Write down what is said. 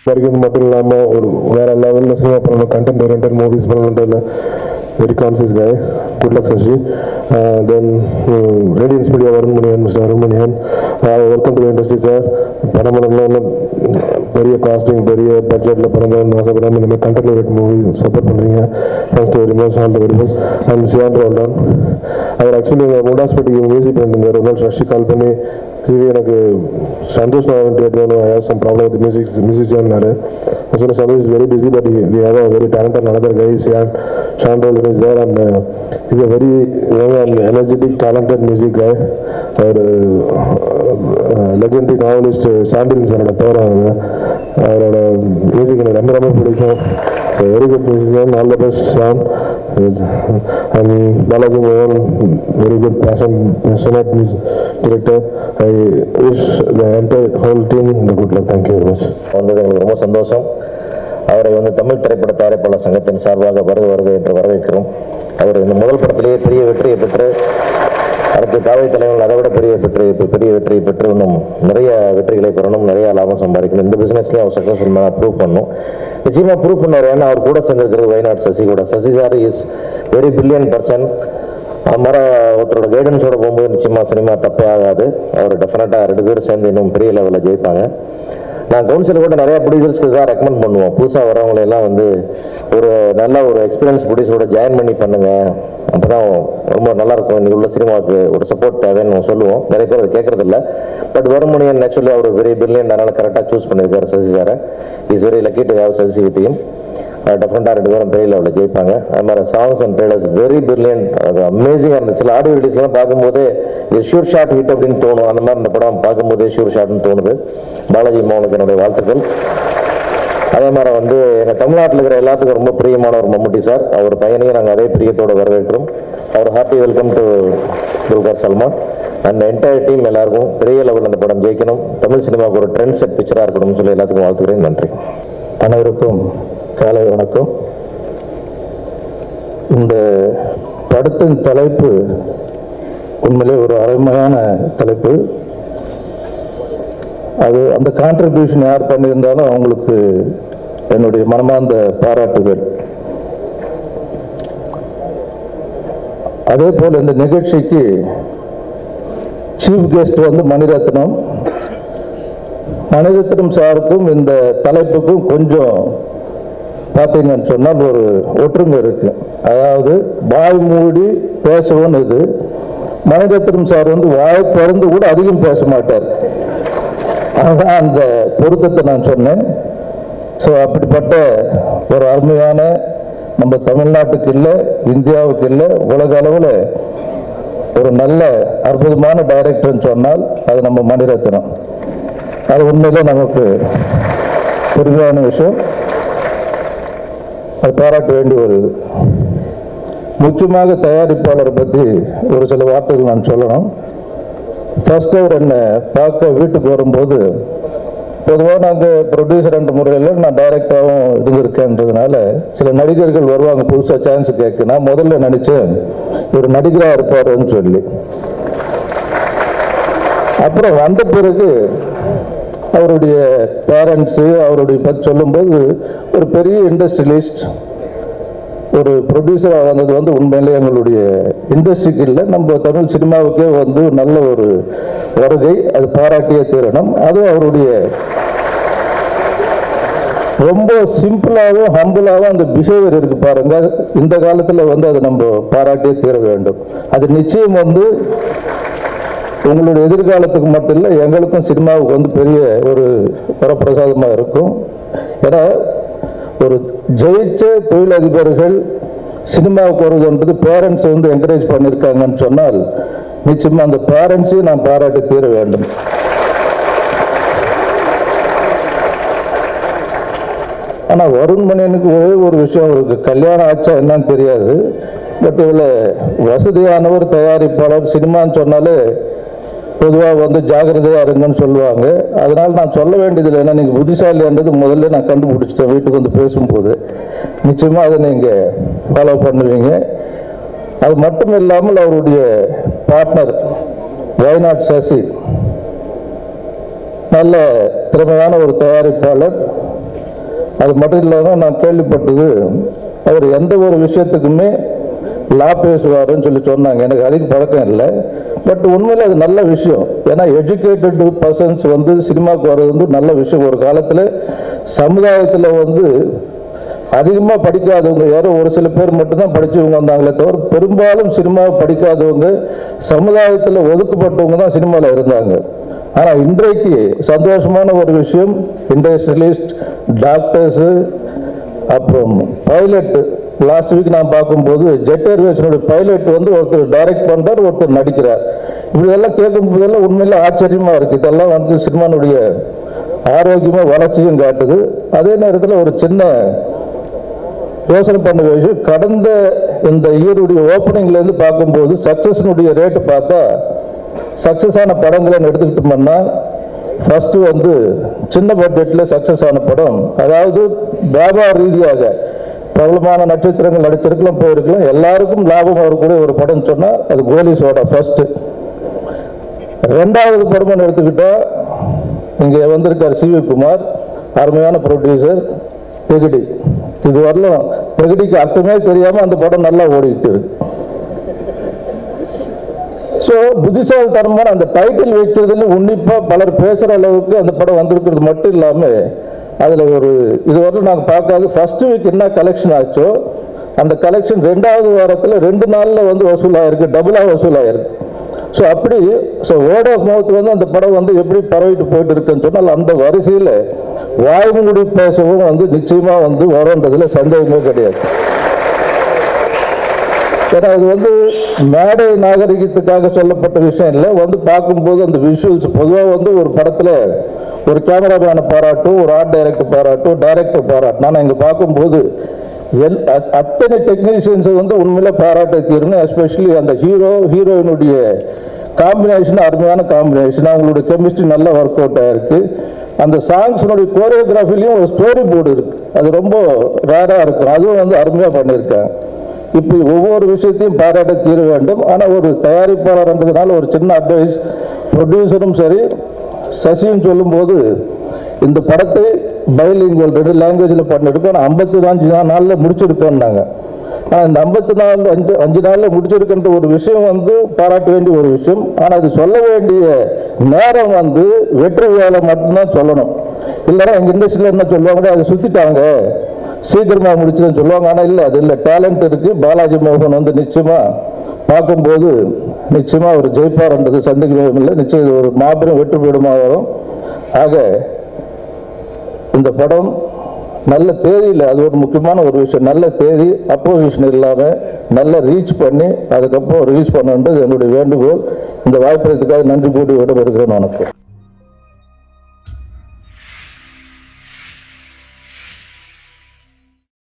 வரைக்கும் மட்டும் இல்லாமல் ஒரு வேற லெவலில் சினிமா பண்ணணும் கண்டென்ட் ஓரியன்ட் மூவிஸ் பண்ணணுன்றதுல very conscious guy good luck Sasi then radiance media Varunmaniyan mister Arunmaniyan welcome to industry sir படம் பண்ணணும்னு பெரிய காஸ்டிங் பெரிய பட்ஜெட்டில் படம் பண்ணணும்னு ஆசைப்படாமல் இந்த மாதிரி கண்டென்ட் ஓரியன்ட் மூவி சப்போர்ட் பண்ணுறீங்க thanks to very much all the very much and Sean Roldan அவர் ஆக்சுவலி எங்கள் முண்டாஸ்பேட்டைக்கு மியூசிக் பண்ணிருந்தார் ஒரு நாள் சசி கால் பண்ணி சிவி எனக்கு சந்தோஷ் நான் டேட் வேணும் I have some problem with music மியூசிஷியன்னாரு நான் சொன்ன Santhosh is very busy but we have a very talented another guy Sean Sean ரோல் is there and is a very young and energetic talented music guy அவர் legendary novelist Sandil சாரோட பேர் அவங்க அவரோட music எனக்கு ரொம்ப ரொம்ப பிடிக்கும் so very good musician all the best Sean and Balaji மோகன் very good passion passionate music director I wish the entire whole team the good luck thank you very much வந்தது எங்களுக்கு ரொம்ப சந்தோஷம் அவரை வந்து தமிழ் திரைப்பட தயாரிப்பாளர் சங்கத்தின் சார்பாக வருக வருக என்று வரவேற்கிறோம் அவர் இந்த முதல் படத்திலேயே பெரிய வெற்றியை பெற்று அடுத்து காவல் தலைவர்கள் அதை விட பெரிய வெற்றி பெரிய வெற்றியை பெற்று இன்னும் நிறைய வெற்றிகளை பெறணும் நிறைய லாபம் சம்பாதிக்கணும் இந்த பிஸ்னஸ்லேயும் அவர் சக்ஸஸ்ஃபுல் மேலே ப்ரூவ் பண்ணணும் நிச்சயமாக ப்ரூவ் பண்ணார் ஏன்னா அவர் கூட செஞ்சிருக்கிறது வயநாடு சசி கூட Sasi sir is very brilliant person அது மாதிரி ஒருத்தரோட கைடன்ஸோட போகும்போது நிச்சயமாக சினிமா தப்பே ஆகாது அவர் டெஃபினட்டாக ரெண்டு பேரும் சேர்ந்து இன்னும் பெரிய லெவலில் ஜெயிப்பாங்க நான் கவுன்சில் கூட நிறைய ப்ரொடியூசர்ஸ்க்கு தான் ரெக்கமெண்ட் பண்ணுவோம் புதுசாக வரவங்களை எல்லாம் வந்து ஒரு நல்ல ஒரு எக்ஸ்பீரியன்ஸ் ப்ரொடியூசரோட ஜாயின் பண்ணி பண்ணுங்க அப்போ தான் ரொம்ப நல்லா இருக்கும் இன்னைக்கு உள்ள சினிமாவுக்கு ஒரு சப்போர்ட் தேவைன்னு நம்ம சொல்லுவோம் நிறைய பேர் அதை கேட்கறதில்ல பட் வருமணியன் நேச்சுரலி அவர் வெரி பிரில்லியன்ட் அதனால் கரெக்டாக சூஸ் பண்ணியிருக்காரு சசி சாரை is very lucky to have Sasi வித்தையும் டெஃபினட்டாக ரெண்டு பேரும் பெரிய லெவலில் ஜெயிப்பாங்க அது மாதிரி songs and trailers very brilliant அது அமேசிங்காக இருந்துச்சு சில ஆடியோ ரிலீஸ்லாம் பார்க்கும்போது இது ஷூர் ஷாட் ஹிட் அப்படின்னு தோணும் அந்த மாதிரி இந்த படம் பார்க்கும்போதே ஷூர் ஷாட்னு தோணுது பாலாஜி மோகனுக்கு என்னுடைய வாழ்த்துக்கள் அதே மாதிரி வந்து எங்கள் தமிழ்நாட்டில் இருக்கிற எல்லாத்துக்கும் ரொம்ப பிரியமானவர் மம்முட்டி சார் அவர் பையனையும் நாங்கள் அதே பிரியத்தோடு வரவேற்கிறோம் அவர் happy welcome to Dulquer Salmaan and entire team எல்லாருக்கும் பெரிய லெவலில் அந்த படம் ஜெயிக்கணும் தமிழ் சினிமாவுக்கு ஒரு ட்ரெண்ட் செட் பிக்சராக இருக்கணும்னு சொல்லி எல்லாத்துக்கும் வாழ்த்துக்கிறேன் நன்றி அனைவருக்கும் காலை வணக்கம் இந்த படத்தின் தலைப்பு உண்மையிலே ஒரு அருமையான தலைப்பு அது அந்த கான்ட்ரிபியூஷன் யார் பண்ணியிருந்தாலும் அவங்களுக்கு என்னுடைய மனமார்ந்த பாராட்டுகள் அதே போல் இந்த நிகழ்ச்சிக்கு சீஃப் கெஸ்ட் வந்து மணிரத்னம் மணிரத்னம் சாருக்கும் இந்த தலைப்புக்கும் கொஞ்சம் பார்த்தீங்கன்னு சொன்னால் ஒரு ஒற்றுமை இருக்கு அதாவது வாய் மூடி பேசவும் இது மணிரத்னம் சார் வந்து வாய் திறந்து கூட அதிகம் பேச மாட்டார் அதுதான் அந்த பொருத்தத்தை நான் சொன்னேன் ஸோ அப்படிப்பட்ட ஒரு அருமையான நம்ம தமிழ்நாட்டுக்கு இல்லை இந்தியாவுக்கு இல்லை உலக அளவில் ஒரு நல்ல அற்புதமான டைரக்டர்னு சொன்னால் அது நம்ம மணிரத்னம் அது உண்மையிலே நமக்கு பெருமையான விஷயம் அது பாராட்ட வேண்டிய ஒரு இது முக்கியமாக தயாரிப்பாளரை பற்றி ஒரு சில வார்த்தைகள் நான் சொல்லணும் ஃபர்ஸ்ட் அவர் என்னை பார்க்க வீட்டுக்கு வரும்போது பொதுவாக நாங்கள் ப்ரொடியூசர் என்ற முறையில் நான் டைரக்டாகவும் இருந்திருக்கேன்றதுனால சில நடிகர்கள் வருவாங்க புதுசாக சான்ஸ் கேட்க நான் முதல்ல நினச்சேன் ஒரு நடிகராக இருப்பாருன்னு சொல்லி அப்புறம் வந்த பிறகு அவருடைய பேரண்ட்ஸு அவருடைய பற்றி சொல்லும்போது ஒரு பெரிய இண்டஸ்ட்ரியலிஸ்ட் ஒரு ப்ரொடியூசராக வந்தது வந்து உண்மையிலே எங்களுடைய இண்டஸ்ட்ரிக்கு இல்லை நம்ம தமிழ் சினிமாவுக்கே வந்து நல்ல ஒரு வருகை அது பாராட்டியே தீரணும் அதுவும் அவருடைய ரொம்ப சிம்பிளாகவும் ஹம்பிளாகவும் அந்த பிஹேவியர் இருக்கு பாருங்க இந்த காலத்தில் வந்து அதை நம்ம பாராட்டியே தீர வேண்டும் அது நிச்சயம் வந்து உங்களுடைய எதிர்காலத்துக்கு மட்டும் இல்லை எங்களுக்கும் சினிமாவுக்கு வந்து பெரிய ஒரு வரப்பிரசாதமாக இருக்கும் ஏன்னா ஒரு ஜெயிச்ச தொழிலதிபர்கள் சினிமாவுக்கு வருவதுன்றது பேரண்ட்ஸ் வந்து என்கரேஜ் பண்ணியிருக்காங்கன்னு சொன்னால் நிச்சயமாக அந்த பேரண்ட்ஸையும் நான் பாராட்டி தீர வேண்டும் ஆனால் வருண் மணியனுக்கு ஒரே ஒரு விஷயம் இருக்கு கல்யாணம் ஆச்சா என்னன்னு தெரியாது பட் இவ்வளோ வசதியானவர் தயாரிப்பாளர் சினிமான்னு சொன்னாலே பொதுவாக வந்து ஜாகிரதையாக இருங்கன்னு சொல்லுவாங்க அதனால நான் சொல்ல வேண்டியதில்லை ஏன்னா நீங்கள் புத்திசாலின்றது முதல்ல நான் கண்டுபிடிச்சிட்டேன் வீட்டுக்கு வந்து பேசும்போது நிச்சயமாக அதை நீங்கள் ஃபாலோ பண்ணுவீங்க அது மட்டும் இல்லாமல் அவருடைய பார்ட்னர் வயநாட் சசி நல்ல திறமையான ஒரு தயாரிப்பாளர் அது மட்டும் இல்லாமல் நான் கேள்விப்பட்டது அவர் எந்த ஒரு விஷயத்துக்குமே லா பேசுவாருன்னு சொல்லி சொன்னாங்க எனக்கு அதுக்கு பழக்கம் இல்லை பட் உண்மையில் அது நல்ல விஷயம் ஏன்னா எஜுகேட்டட் பர்சன்ஸ் வந்து சினிமாவுக்கு வர்றது வந்து நல்ல விஷயம் ஒரு காலத்தில் சமுதாயத்தில் வந்து அதிகமாக படிக்காதவங்க யாரோ ஒரு சில பேர் மட்டும்தான் படிச்சவங்க வந்தாங்களே தவிர பெரும்பாலும் சினிமாவை படிக்காதவங்க சமுதாயத்தில் ஒதுக்கப்பட்டவங்க தான் சினிமாவில் இருந்தாங்க ஆனால் இன்றைக்கு சந்தோஷமான ஒரு விஷயம் இண்டஸ்ட்ரியலிஸ்ட் டாக்டர்ஸு அப்புறம் பைலட் லாஸ்ட் வீக் நான் பார்க்கும்போது ஜெட் ஏர்வேஸினுடைய பைலட் வந்து ஒருத்தர் டைரக்ட் பண்ணுறார் ஒருத்தர் நடிக்கிறார் இப்படியெல்லாம் கேட்கும் போதெல்லாம் உண்மையில ஆச்சரியமாக இருக்குது இதெல்லாம் வந்து சினிமானுடைய ஆரோக்கியமாக வளர்ச்சியும் காட்டுது அதே நேரத்தில் ஒரு சின்ன யோசனை பண்ண விஷயம் கடந்த இந்த இயருடைய ஓப்பனிங்லேருந்து பார்க்கும்போது சக்ஸஸ்னுடைய ரேட்டு பார்த்தா சக்ஸஸ் ஆன படங்களை எடுத்துக்கிட்டோம்னா ஃபர்ஸ்ட் வந்து சின்ன பட்ஜெட்டில் சக்ஸஸ் ஆன படம் அதாவது வியாபார ரீதியாக பிரபலமான நட்சத்திரங்கள் நடிச்சிருக்கலாம் போயிருக்கலாம் எல்லாருக்கும் லாபம் வரக்கூடிய ஒரு படம் சொன்னால் அது கோலிஸோட ஃபர்ஸ்ட் ரெண்டாவது படம்னு எடுத்துக்கிட்டா இங்கே வந்திருக்கார் சி வி குமார் அருமையான ப்ரொடியூசர் தெகிடி இது வரலும் தெகிடிக்கு அர்த்தமே தெரியாமல் அந்த படம் நல்லா ஓடிட்டு இருக்கு ஸோ புத்திசாலித்தனமான அந்த டைட்டில் வைக்கிறதுல உன்னிப்பாக பலர் பேசுகிற அளவுக்கு அந்த படம் வந்திருக்கிறது மட்டும் இல்லாமல் அதில் ஒரு இது வரலும் நாங்கள் பார்க்காது ஃபர்ஸ்ட் வீக் என்ன கலெக்ஷன் ஆச்சோ அந்த கலெக்ஷன் ரெண்டாவது வாரத்தில் ரெண்டு நாளில் வந்து வசூலாயிருக்கு டபுளாக வசூலாயிருக்கு ஸோ அப்படி ஸோ வேர்ட் ஆஃப் மவுத் வந்து அந்த படம் வந்து எப்படி பரவிட்டு போயிட்டு இருக்குன்னு சொன்னால் அந்த வரிசையில் வாய்மூடி பேசவும் வந்து நிச்சயமாக வந்து வரும்ன்றதுல சந்தேகமே கிடையாது ஏன்னா இது வந்து மேடை நாகரிகத்துக்காக சொல்லப்பட்ட விஷயம் இல்லை வந்து பார்க்கும்போது அந்த விஷுவல்ஸ் பொதுவாக வந்து ஒரு படத்தில் ஒரு கேமராமேனை பாராட்டும் ஒரு ஆர்ட் டைரக்டர் பாராட்டும் டைரக்டர் பாராட்டும் நான் இங்கே பார்க்கும்போது எல் அ- அத்தனை டெக்னீஷியன்ஸை வந்து உண்மையில பாராட்ட தீரணும் எஸ்பெஷலி அந்த ஹீரோ ஹீரோயினுடைய காம்பினேஷன் அருமையான காம்பினேஷன் அவங்களுடைய கெமிஸ்ட்ரி நல்லா ஒர்க் அவுட் ஆயிருக்கு அந்த சாங்ஸினுடைய கோரியோகிராஃபிலையும் ஒரு ஸ்டோரி போர்டு இருக்கு அது ரொம்ப ரேராக இருக்கும் அதுவும் வந்து அருமையாக பண்ணியிருக்காங்க இப்படி ஒவ்வொரு விஷயத்தையும் பாராட்ட தீர வேண்டும் ஆனால் ஒரு தயாரிப்பாளர்ன்றதுனால ஒரு சின்ன அட்வைஸ் ப்ரொடியூசரும் சரி சசியும் சொல்லும்போது இந்த படத்தை பைலிங்குவல் ரெண்டு லாங்குவேஜில் பண்ணியிருக்கோம் ஆனால் ஐம்பத்தி அஞ்சு நாளில் முடிச்சிருக்கோம்னாங்க ஆனால் இந்த ஐம்பத்தி நாலு அஞ்சு அஞ்சு நாளில் முடிச்சிருக்கின்ற ஒரு விஷயம் வந்து பாராட்ட வேண்டிய ஒரு விஷயம் ஆனால் அது சொல்ல வேண்டிய நேரம் வந்து வெற்றி வேலை மட்டும்தான் சொல்லணும் இல்லைன்னா எங்கள் இண்டஸ்ட்ரியில் என்ன சொல்லுவாங்க அதை சுற்றிட்டாங்க சீக்கிரமாக முடிச்சிருன்னு சொல்லுவாங்க ஆனால் இல்லை அது இல்லை டேலண்ட் இருக்குது பாலாஜி மோகன் வந்து நிச்சயமாக பார்க்கும்போது நிச்சயமாக ஒரு ஜெயிப்பார்ன்றது சந்தேகம் இல்லை நிச்சயம் இது ஒரு மாபெரும் வெற்றி பெறுமா வரும் ஆக இந்த படம் நல்ல தேதியில் அது ஒரு முக்கியமான ஒரு விஷயம் நல்ல தேதி அப்போசிஷன் இல்லாமல் நல்ல ரீச் பண்ணி அதுக்கப்புறம் ரீச் பண்ணணுன்றது என்னுடைய வேண்டுகோள் இந்த வாய்ப்பளித்துக்காக நன்றி கூட்டி விட வருகிறேன் வணக்கம்